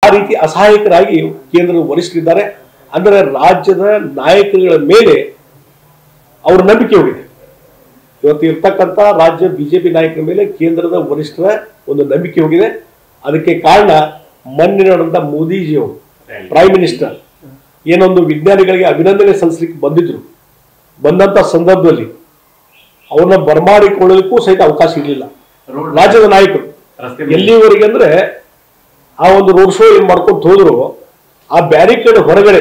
ರೀತಿ ಅಸಹಾಯಕರಾಗಿ ಕೇಂದ್ರದ ವರಿಷ್ಠರಿದ್ದಾರೆ ಅಂದರೆ ರಾಜ್ಯದ ನಾಯಕರುಗಳ ಮೇಲೆ ಅವ್ರ ನಂಬಿಕೆ ಹೋಗಿದೆ ಇವತ್ತು ಇರ್ತಕ್ಕಂಥ ರಾಜ್ಯ ಬಿಜೆಪಿ ನಾಯಕರ ಮೇಲೆ ಕೇಂದ್ರದ ವರಿಷ್ಠರ ಒಂದು ನಂಬಿಕೆ ಹೋಗಿದೆ ಅದಕ್ಕೆ ಕಾರಣ ಮೊನ್ನೆ ನಡೆದಂತ ಮೋದಿಜಿಯವರು ಪ್ರೈಮ್ ಮಿನಿಸ್ಟರ್ ಏನೊಂದು ವಿಜ್ಞಾನಿಗಳಿಗೆ ಅಭಿನಂದನೆ ಸಲ್ಲಿಸಲಿಕ್ಕೆ ಬಂದಿದ್ರು ಬಂದಂತ ಸಂದರ್ಭದಲ್ಲಿ ಅವ್ರನ್ನ ಬರಮಾಡಿಕೊಳ್ಳಲಿಕ್ಕೂ ಸಹಿತ ಅವಕಾಶ ಇರಲಿಲ್ಲ ರೋಡ್ ರಾಜ್ಯದ ನಾಯಕರು ರಸ್ತೆ ಮೇಲೆ- ಎಲ್ಲಿವರೆಗೆ ಅಂದ್ರೆ ಆ ಒಂದು ರೋಡ್ ಶೋ ಏನ್ ಮಾಡ್ಕೊಂಡು ಹೋದ್ರು ಆ ಬ್ಯಾರಿಕೇಡ್ ಹೊರಗಡೆ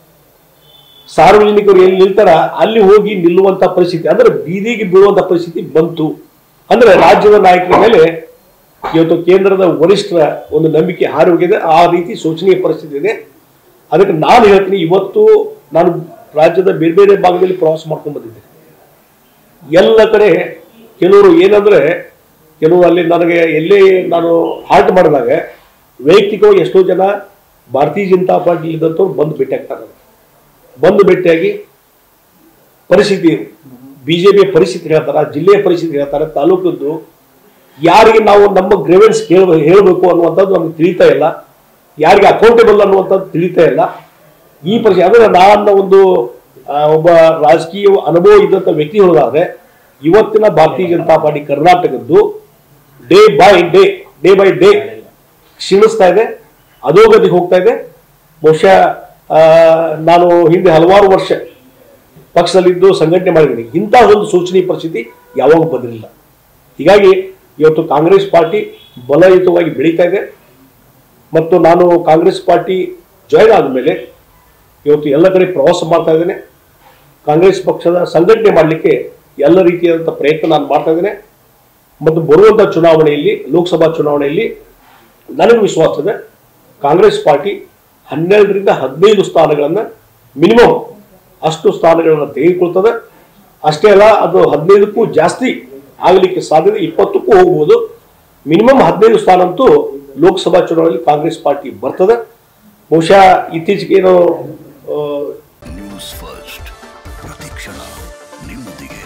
ಸಾರ್ವಜನಿಕರು ಎಲ್ಲಿ ನಿಲ್ತಾರ ಅಲ್ಲಿ ಹೋಗಿ ನಿಲ್ಲುವಂತ ಪರಿಸ್ಥಿತಿ ಅಂದ್ರೆ ಬೀದಿಗೆ ಬೀಳುವಂತ ಪರಿಸ್ಥಿತಿ ಬಂತು ಅಂದ್ರೆ ರಾಜ್ಯದ ನಾಯಕರ ಮೇಲೆ ಇವತ್ತು ಕೇಂದ್ರದ ವರಿಷ್ಠರ ಒಂದು ನಂಬಿಕೆ ಹಾರಿ ಹೋಗಿದೆ ಆ ರೀತಿ ಶೋಚನೀಯ ಪರಿಸ್ಥಿತಿ ಇದೆ ಅದಕ್ಕೆ ನಾನು ಹೇಳ್ತೀನಿ ಇವತ್ತು ನಾನು ರಾಜ್ಯದ ಬೇರೆ ಬೇರೆ ಭಾಗದಲ್ಲಿ ಪ್ರವಾಸ ಮಾಡ್ಕೊಂಡು ಬಂದಿದ್ದೆ ಎಲ್ಲ ಕಡೆ ಕೆಲವರು ಏನಂದ್ರೆ ಕೆಲವು ಅಲ್ಲಿ ನನಗೆ ಎಲ್ಲೇ ನಾನು ಹಾಲ್ಟ್ ಮಾಡಿದಾಗ ವೈಯಕ್ತಿಕವಾಗಿ ಎಷ್ಟೋ ಜನ ಭಾರತೀಯ ಜನತಾ ಪಾರ್ಟಿ ಇದ್ದಂಥವ್ರು ಬಂದು ಭೇಟಿ ಆಗ್ತಾರೆ ಬಂದು ಭೇಟಿಯಾಗಿ ಪರಿಸ್ಥಿತಿ ಬಿಜೆಪಿಯ ಪರಿಸ್ಥಿತಿ ಹೇಳ್ತಾರೆ ಜಿಲ್ಲೆಯ ಪರಿಸ್ಥಿತಿ ಹೇಳ್ತಾರೆ ತಾಲೂಕದ್ದು ಯಾರಿಗೆ ನಾವು ನಮ್ಮ ಗ್ರೇವೆನ್ಸ್ ಕೇಳ ಹೇಳಬೇಕು ಅನ್ನುವಂಥದ್ದು ನಮ್ಗೆ ತಿಳಿತಾ ಇಲ್ಲ ಯಾರಿಗೆ ಅಕೌಂಟೇಬಲ್ ಅನ್ನುವಂಥದ್ದು ತಿಳಿತಾ ಇಲ್ಲ ಈ ಪರಿಸ್ಥಿತಿ ಅಂದ್ರೆ ನನ್ನ ಒಂದು ಆ, ಒಬ್ಬ ರಾಜಕೀಯ ಅನುಭವ ಇದ್ದಂಥ ವ್ಯಕ್ತಿ ಹೇಳೋದಾದ್ರೆ ಇವತ್ತಿನ ಭಾರತೀಯ ಜನತಾ ಪಾರ್ಟಿ ಕರ್ನಾಟಕದ್ದು day by day day by day ಕ್ಷೀಣಿಸ್ತಾ ಇದೆ ಅಧೋಗತಿಗೆ ಹೋಗ್ತಾ ಇದೆ ಬಹುಶಃ ಆ, ನಾನು ಹಿಂದೆ ಹಲವಾರು ವರ್ಷ ಪಕ್ಷದಲ್ಲಿದ್ದು ಸಂಘಟನೆ ಮಾಡಿದ್ದೀನಿ ಇಂತಹ ಒಂದು ಸೂಚನೀಯ ಪರಿಸ್ಥಿತಿ ಯಾವಾಗ ಬಂದಿರಲಿಲ್ಲ ಹೀಗಾಗಿ ಇವತ್ತು ಕಾಂಗ್ರೆಸ್ ಪಾರ್ಟಿ ಬಲಯುತವಾಗಿ ಬೆಳೀತಾ ಇದೆ ಮತ್ತು ನಾನು ಕಾಂಗ್ರೆಸ್ ಪಾರ್ಟಿ ಜಾಯ್ನ್ ಆದಮೇಲೆ ಇವತ್ತು ಎಲ್ಲ ಕಡೆ ಪ್ರವಾಸ ಮಾಡ್ತಾ ಇದ್ದೇನೆ ಕಾಂಗ್ರೆಸ್ ಪಕ್ಷದ ಸಂಘಟನೆ ಮಾಡಲಿಕ್ಕೆ ಎಲ್ಲ ರೀತಿಯಾದಂಥ ಪ್ರಯತ್ನ ನಾನು ಮಾಡ್ತಾ ಇದ್ದೇನೆ ಮತ್ತು ಬರುವಂಥ ಚುನಾವಣೆಯಲ್ಲಿ ಲೋಕಸಭಾ ಚುನಾವಣೆಯಲ್ಲಿ ನನಗೆ ವಿಶ್ವಾಸ ಇದೆ ಕಾಂಗ್ರೆಸ್ ಪಾರ್ಟಿ ಹನ್ನೆರಡರಿಂದ ಹದಿನೈದು ಸ್ಥಾನಗಳನ್ನು ಮಿನಿಮಮ್ ಅಷ್ಟು ಸ್ಥಾನಗಳನ್ನು ತೆಗೆದುಕೊಳ್ತದೆ ಅಷ್ಟೇ ಅಲ್ಲ ಅದು ಹದಿನೈದಕ್ಕೂ ಜಾಸ್ತಿ ಆಗಲಿಕ್ಕೆ ಸಾಧ್ಯತೆ ಇಪ್ಪತ್ತಕ್ಕೂ ಹೋಗ್ಬೋದು ಮಿನಿಮಮ್ ಹದಿನೈದು ಸ್ಥಾನ ಅಂತೂ ಲೋಕಸಭಾ ಚುನಾವಣೆಯಲ್ಲಿ ಕಾಂಗ್ರೆಸ್ ಪಾರ್ಟಿ ಬರ್ತದೆ ಬಹುಶಃ ಇತ್ತೀಚೆಗೆ ಏನೋ ಆ, ನ್ಯೂಸ್ ಫಸ್ಟ್ ಪ್ರತಿಕ್ಷಣ ನಿಮ್ಮೊಂದಿಗೆ